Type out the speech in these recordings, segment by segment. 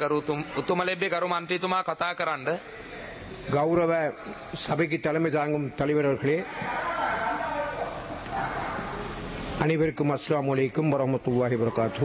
ගරු උතුම්- උතුමලෙබ්බේ ගරු මන්ත්‍රීතුමා කතා කරන්න கௌரவ சபைக்கு தலைமை தாங்கும் தலைவர் அவர்களே அனைவருக்கும் அஸ்ஸலாமு அலைக்கும் வரமத்துல்லாஹி வரகாத்து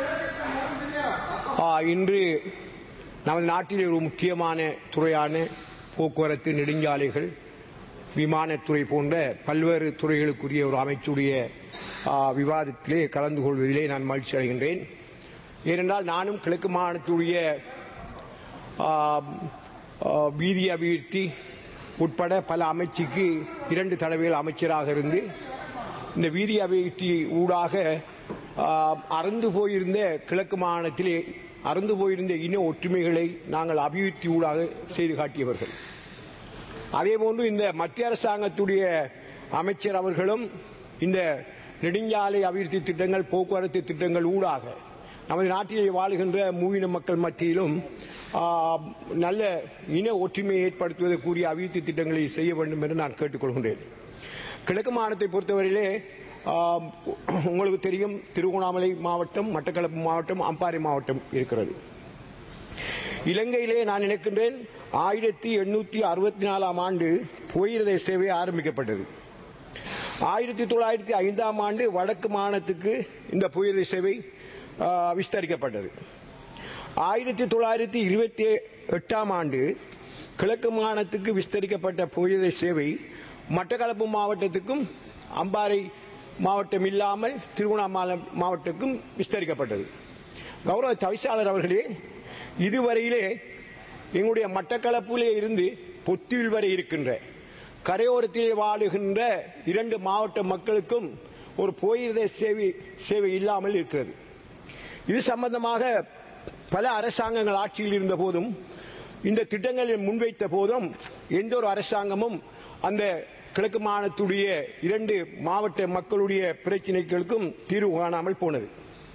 இன்று நமது நாட்டில் ஒரு முக்கியமான துறையான போக்குவரத்து நெடுஞ்சாலைகள் விமானத்துறை போன்ற பல்வேறு துறைகளுக்குரிய ஒரு அமைச்சுடைய ஆ, விவாதத்திலே கலந்து கொள்வதிலே நான் மகிழ்ச்சி அடைகின்றேன் ஏனென்றால் நானும் கிழக்கு மாநிலத்துடைய ஆம், ஆ, வீதி அபிவிருத்தி உட்பட பல அமைச்சுக்கு இரண்டு தடவைகள் அமைச்சராக இருந்து இந்த வீதி அபிவிருத்தி ஊடாக ஆ, அறந்து போயிருந்த கிழக்கு மாநிலத்திலே அறந்து போயிருந்த இன ஒற்றுமைகளை நாங்கள் அபிவிருத்தி ஊடாக செய்து காட்டியவர்கள் அதேபோன்று இந்த மத்திய அரசாங்கத்துடைய அமைச்சர் அவர்களும் இந்த நெடுஞ்சாலை அபிவிருத்தி திட்டங்கள் போக்குவரத்து திட்டங்கள் ஊடாக நமது நாட்டிலே வாழுகின்ற மூவின மக்கள் மத்தியிலும் ஆ, நல்ல இன ஒற்றுமையை ஏற்படுத்துவதற்குரிய அபிவிருத்தி திட்டங்களை செய்ய வேண்டும் என்று நான் கேட்டுக்கொள்கின்றேன் கிழக்கு மாநிலத்தை பொறுத்தவரையிலே ஆ, உங்களுக்கு தெரியும் திருவண்ணாமலை மாவட்டம் மட்டக்களப்பு மாவட்டம் அம்பாறை மாவட்டம் இருக்கிறது இலங்கையிலே நான் நினைக்கின்றேன் ஆயிரத்தி எண்ணூற்றி அறுபத்தி நாலாம் ஆண்டு போயிரத சேவை ஆரம்பிக்கப்பட்டது ஆயிரத்தி தொள்ளாயிரத்தி ஐந்தாம் ஆண்டு வடக்கு மாநிலத்துக்கு இந்த புயல் சேவை ஆ, விஸ்தரிக்கப்பட்டது ஆயிரத்தி தொள்ளாயிரத்தி இருபத்தி எட்டாம் ஆண்டு கிழக்கு மாநிலத்துக்கு விஸ்தரிக்கப்பட்ட புயல் சேவை மட்டக்களப்பு மாவட்டத்துக்கும் அம்பாறை மாவட்டம் இல்லாமல் திருவண்ணாமலை மாவட்டத்துக்கும் விஸ்தரிக்கப்பட்டது கௌரவ தவிசாளர் அவர்களே இதுவரையிலே எங்களுடைய மட்டக்களப்பிலே இருந்து பொத்தியில் வரை இருக்கின்ற கரையோரத்திலே வாழுகின்ற இரண்டு மாவட்ட மக்களுக்கும் ஒரு போயிருத சேவை சேவை இல்லாமல் இருக்கிறது இது சம்பந்தமாக பல அரசாங்கங்கள் ஆட்சியில் இருந்த போதும் இந்த திட்டங்களை முன்வைத்த போதும் எந்த ஒரு அரசாங்கமும் அந்த கிழக்கு மாநிலத்துடைய இரண்டு மாவட்ட மக்களுடைய பிரச்சினைகளுக்கும் தீர்வு காணாமல் போனது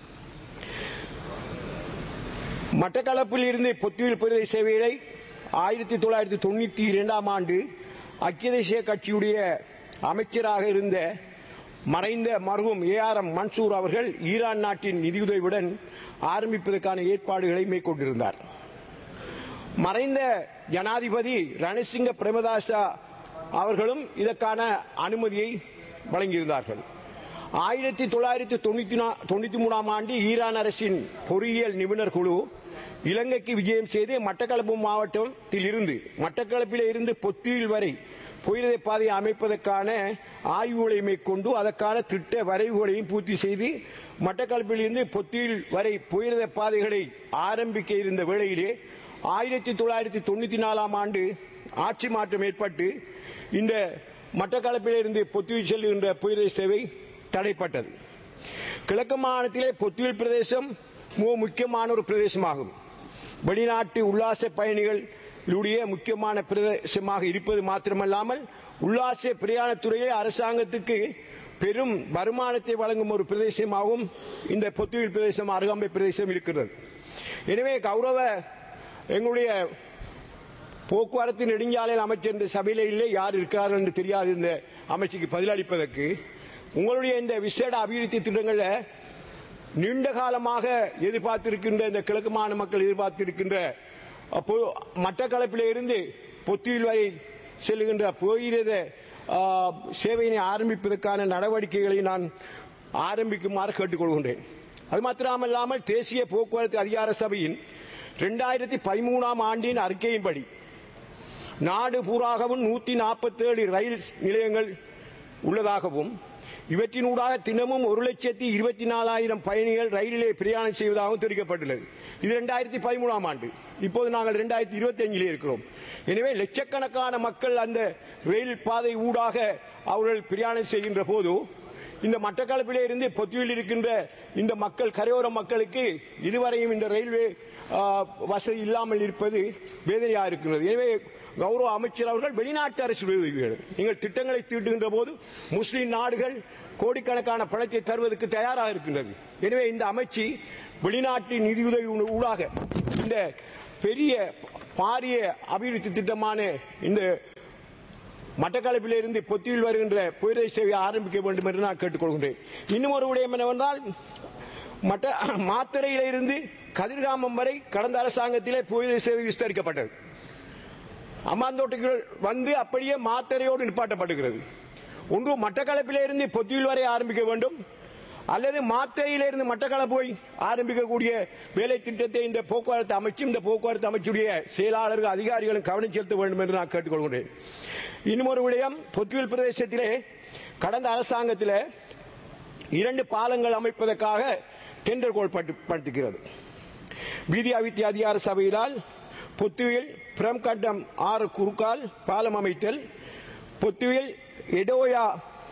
மட்டக்களப்பில் இருந்து பொத்தியில் பிரதேச சேவைகளை ஆயிரத்தி தொள்ளாயிரத்தி தொண்ணூத்தி இரண்டாம் ஆண்டு ஐக்கிய தேசிய கட்சியுடைய அமைச்சராக இருந்த மறைந்த மருகும் ஏ ஆர் எம் மன்சூர் அவர்கள் ஈரான் நாட்டின் நிதியுதவியுடன் ஆரம்பிப்பதற்கான ஏற்பாடுகளை மேற்கொண்டிருந்தார் மறைந்த ஜனாதிபதி ரணசிங்க பிரேமதாசா அவர்களும் இதற்கான அனுமதியை வழங்கியிருந்தார்கள் ஆயிரத்தி தொள்ளாயிரத்தி தொண்ணூத்தி நா- தொண்ணூத்தி மூணாம் ஆண்டு ஈரான் அரசின் பொறியியல் நிபுணர் குழு இலங்கைக்கு விஜயம் செய்து மட்டக்களப்பு மாவட்டத்தில் இருந்து மட்டக்களப்பிலே இருந்து பொத்தியில் வரை புயலை பாதையை அமைப்பதற்கான ஆய்வுகளை மேற்கொண்டு அதற்கான திட்ட வரைவுகளையும் பூர்த்தி செய்து மட்டக்களப்பில் இருந்து பொத்தியில் வரை புயல பாதைகளை ஆரம்பிக்க இருந்த வேளையிலே ஆயிரத்தி தொள்ளாயிரத்தி தொண்ணூத்தி நாலாம் ஆண்டு ஆட்சி மாற்றம் ஏற்பட்டு இந்த மட்டக்களப்பிலிருந்து பொத்தியில் செல்லுகின்ற புயலை சேவை தடைப்பட்டது கிழக்கு மாநிலத்திலே பொத்தியில் பிரதேசம் மிக முக்கியமான ஒரு பிரதேசமாகும் வெளிநாட்டு உல்லாச பயணிகளுடைய முக்கியமான பிரதேசமாக இருப்பது மாத்திரமல்லாமல் உல்லாச பிரயாணத்துறையே அரசாங்கத்துக்கு பெரும் வருமானத்தை வழங்கும் ஒரு பிரதேசமாகவும் இந்த பொத்துவில் பிரதேசம் அருகாமை பிரதேசம் இருக்கிறது எனவே கௌரவ எங்களுடைய போக்குவரத்து நெடுஞ்சாலையில் அமைச்சர் இந்த சபையில இல்லை யார் இருக்கிறார்கள் என்று தெரியாது இந்த அமைச்சுக்கு பதிலளிப்பதற்கு உங்களுடைய இந்த விசேட அபிவிருத்தி திட்டங்களில் நீண்ட காலமாக எதிர்பார்த்திருக்கின்ற இந்த கிழக்கு மாநில மக்கள் எதிர்பார்த்திருக்கின்ற அப்போ மட்டக்களப்பிலே இருந்து பொத்தியில் வரை செல்லுகின்ற போயிரத ஆ, சேவையினை ஆரம்பிப்பதற்கான நடவடிக்கைகளை நான் ஆரம்பிக்குமாறு கேட்டுக்கொள்கின்றேன் அது மாத்திரமல்லாமல் தேசிய போக்குவரத்து அதிகார சபையின் இரண்டாயிரத்தி பதிமூணாம் ஆண்டின் அறிக்கையின்படி நாடு பூராகவும் நூத்தி நாற்பத்தேழு ரயில் நிலையங்கள் உள்ளதாகவும் இவற்றினூடாக தினமும் ஒரு லட்சத்தி இருபத்தி நாலாயிரம் பயணிகள் ரயிலிலே பிரயாணம் செய்வதாகவும் தெரிவிக்கப்பட்டுள்ளது இது இரண்டாயிரத்தி பதிமூணாம் ஆண்டு இப்போது நாங்கள் இரண்டாயிரத்தி இருபத்தி அஞ்சிலே இருக்கிறோம் எனவே லட்சக்கணக்கான மக்கள் அந்த ரயில் பாதை ஊடாக அவர்கள் பிரயாணம் செய்கின்ற போது இந்த மட்டக்களப்பிலே இருந்து பொத்தியில் இருக்கின்ற இந்த மக்கள் கரையோர மக்களுக்கு இதுவரையும் இந்த ரயில்வே ஆ, வசதி இல்லாமல் இருப்பது வேதனையாக இருக்கிறது எனவே கௌரவ அமைச்சர் அவர்கள் வெளிநாட்டு அரசு உதவி வேண்டும் நீங்கள் திட்டங்களை தீட்டுகின்ற போது முஸ்லிம் நாடுகள் கோடிக்கணக்கான பணத்தை தருவதற்கு தயாராக இருக்கின்றது எனவே இந்த அமைச்சு வெளிநாட்டு நிதியுதவி ஊடாக இந்த பெரிய பாரிய அபிவிருத்தி திட்டமான இந்த மட்டக்களப்பிலிருந்து பொத்தியில் வருகின்ற புயலை சேவை ஆரம்பிக்க வேண்டும் என்று நான் கேட்டுக்கொள்கின்றேன் இன்னும் ஒரு விடயம் என்னவென்றால் மற்ற மாத்திரையிலிருந்து கதிர்காமம் வரை கடந்த அரசாங்கத்திலே புயல் சேவை விஸ்தரிக்கப்பட்டது அம்மாந்தோட்டைகள் வந்து அப்படியே மாத்திரையோடு நிப்பாட்டப்படுகிறது ஒன்று மட்டக்களப்பிலிருந்து பொத்தியில் வரை ஆரம்பிக்க வேண்டும் அல்லது மாத்திரையிலிருந்து மட்டக்களப்பு போய் ஆரம்பிக்கக்கூடிய வேலை திட்டத்தை இந்த போக்குவரத்து அமைச்சு இந்த போக்குவரத்து அமைச்சுடைய செயலாளர்கள் அதிகாரிகளும் கவனம் செலுத்த வேண்டும் என்று நான் கேட்டுக்கொள்கிறேன் இன்னும் ஒரு விடயம் பொத்தியில் பிரதேசத்திலே கடந்த அரசாங்கத்தில் இரண்டு பாலங்கள் அமைப்பதற்காக டெண்டர் கோல் பட்டுகிறது வீதி அபிவிருத்தி அதிகார சபையினால் பொத்துவில் பிரம்கண்டம் ஆறு குறுக்கால் பாலம் அமைத்தல் பொத்துவில் எடோயா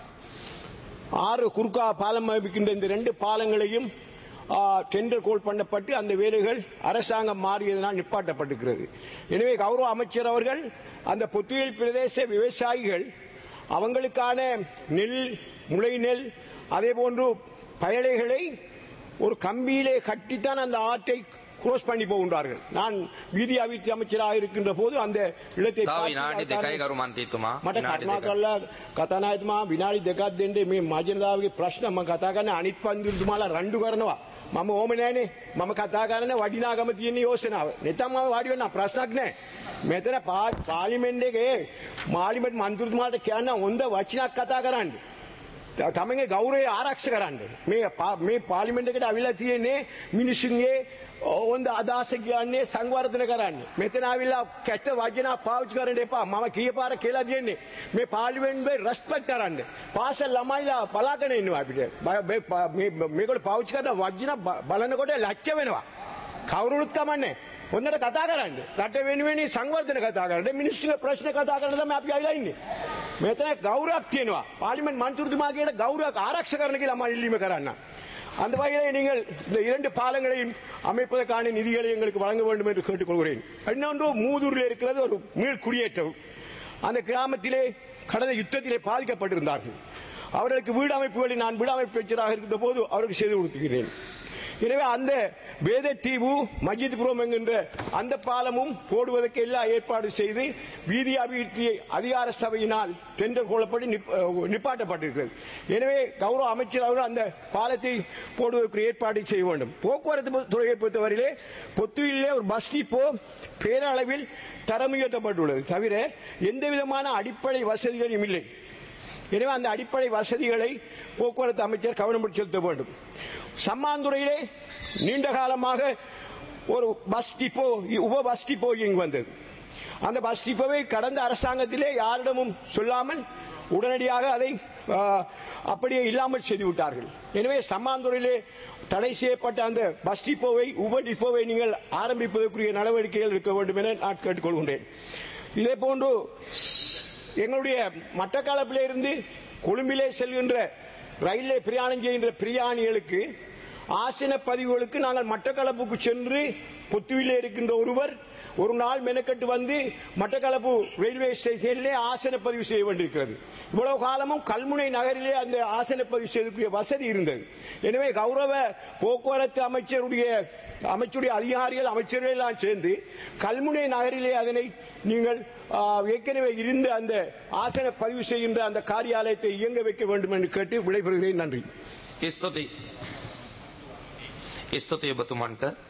ஆறு குறுக்கா பாலம் அமைக்கின்ற இந்த ரெண்டு பாலங்களையும் ஆ, டெண்டர் கோல் பண்ணப்பட்டு அந்த வேலைகள் அரசாங்கம் மாறியதனால் நிப்பாட்டப்பட்டிருக்கிறது எனவே கௌரவ அமைச்சர் அவர்கள் அந்த பொத்துவில் பிரதேச விவசாயிகள் அவங்களுக்கான நெல் முளை நெல் அதே போன்று பயலைகளை ஒரு கம்பியிலே கட்டித்தான் அந்த ஆற்றை குரோஸ் பண்ணி போகின்றார்கள் நான் வீதி அபிவிருத்தி அமைச்சராக இருக்கின்ற போது அந்த இடத்தை තව பார்த்து විනාඩි அதுக்கான- දෙකයි ගරු මන්ත්‍රීතුමා. මට විනාඩි කරුණා දෙකයි. කරලා කතානායකතුමා විනාඩි දෙකක් දෙන්න මේ මජනදාවගේ ප්‍රශ්න මම කතා කරන අනිත් පන්දුතුමාලා රණ්ඩු කරනවා මම ඕම නෑනේ මම කතා කරන වඩිනාගම තියෙන යෝජනාව නැතම් මම වාඩි වෙන්න ප්‍රශ්නක් නෑ මෙතන පා- පාර්ලිමේන්තු එකේ මාලිමේන්තු මන්ත්‍රීතුමාට කියන්න හොඳ වචනක් කතා කරන්න තමගේ ගෞරවය ආරක්ෂ කරන්න මේ පා- මේ පාර්ලිමේන්තු එකට අවිලා තියෙන්නේ මිනිසුන්ගේ හොඳ අදහස කියන්නේ සංවර්ධන කරන්න. මෙතන ආවිල්ලා කැට වචන පාවිච්චි කරන්න එපා. මම කීපාර කියලා දෙන්නේ. මේ පාර්ලිමේන්තුවේ රෙස්පෙක්ට් කරන්න. පාසල් ළමයිලා බලාගෙන ඉන්නවා අපිට. බය- මේ පා- මේ- මේගොල්ලෝ පාවිච්චි කරන වචන බ- බලනකොට ලැජ්ජ වෙනවා. කවුරුත් කමන්නේ. හොඳට කතා කරන්න. රට වෙනුවෙන් සංවර්ධන කතා කරන්න. මිනිස්සුගේ ප්‍රශ්න කතා කරන්න තමයි අපි ආවිලා ඉන්නේ. මෙතන ගෞරවයක් තියෙනවා. பார்லிமெண்ட் மந்திரித்துமாகிட்ட கௌரவ ஆரக்ஷ கரணுக்கு நம்ம இல்லிமை கரான்னா அந்த வகையிலே நீங்கள் இந்த இரண்டு பாலங்களையும் அமைப்பதற்கான நிதிகளை எங்களுக்கு வழங்க வேண்டும் என்று கேட்டுக்கொள்கிறேன் இன்னொன்று மூதூரில் இருக்கிறது ஒரு மீள் குடியேற்றம் அந்த கிராமத்திலே கடந்த யுத்தத்திலே பாதிக்கப்பட்டிருந்தார்கள் அவர்களுக்கு வீடு அமைப்புகளில் நான் வீடு அமைப்பு அமைச்சராக இருக்கின்ற போது அவருக்கு செய்து கொடுத்துகிறேன் எனவே அந்த வேதத்தீவு மஜித்புரம் என்கின்ற அந்த பாலமும் போடுவதற்கு எல்லா ஏற்பாடு செய்து வீதி அபிவிருத்தி அதிகார சபையினால் டெண்டர் கோலப்படி நிப்- அஹ் நிப்பாட்டப்பட்டிருக்கிறது எனவே கௌரவ அமைச்சர் அவர்கள் அந்த பாலத்தை போடுவதற்கு ஏற்பாடு செய்ய வேண்டும் போக்குவரத்து பொ- துறையை பொறுத்தவரையிலே பொத்துவிலே ஒரு பஸ் டிப்போ பேரளவில் தரம் உயர்த்தப்பட்டுள்ளது தவிர எந்த விதமான அடிப்படை வசதிகளும் இல்லை எனவே அந்த அடிப்படை வசதிகளை போக்குவரத்து அமைச்சர் கவனம் செலுத்த வேண்டும் சம்மாந்துறையிலே நீண்ட காலமாக ஒரு பஸ் டிப்போ உப பஸ் டிப்போ இங்கு வந்தது அந்த பஸ் டிப்போவை கடந்த அரசாங்கத்திலே யாரிடமும் சொல்லாமல் உடனடியாக அதை ஆ, அப்படியே இல்லாமல் செய்து விட்டார்கள் எனவே சம்மாந்துறையிலே தடை செய்யப்பட்ட அந்த பஸ் டிப்போவை உப டிப்போவை நீங்கள் ஆரம்பிப்பதற்குரிய நடவடிக்கைகள் எடுக்க வேண்டும் என நான் கேட்டுக்கொள்கின்றேன் இதே போன்று எங்களுடைய மட்டக்களப்பிலே இருந்து கொழும்பிலே செல்கின்ற ரயிலே பிரயாணம் செய்கின்ற பிரயாணிகளுக்கு ஆசன பதிவுகளுக்கு நாங்கள் மட்டக்களப்புக்கு சென்று பொத்துவிலே இருக்கின்ற ஒருவர் ஒரு நாள் மெனக்கட்டு வந்து மட்டக்களப்பு ரயில்வே ஸ்டேஷனிலே ஆசன பதிவு செய்ய வேண்டியிருக்கிறது இவ்வளவு காலமும் கல்முனை நகரிலே அந்த ஆசன பதிவு செய்யக்கூடிய வசதி இருந்தது எனவே கௌரவ போக்குவரத்து அமைச்சருடைய அமைச்சருடைய அதிகாரிகள் அமைச்சர்கள் எல்லாம் சேர்ந்து கல்முனை நகரிலே அதனை நீங்கள் ஆ, ஏற்கனவே இருந்த அந்த ஆசன பதிவு செய்கின்ற அந்த காரியாலயத்தை இயங்க வைக்க வேண்டும் என்று கேட்டு விடைபெறுகிறேன் நன்றி ස්තුතියි. ස්තුතියි ඔබතුමන්ට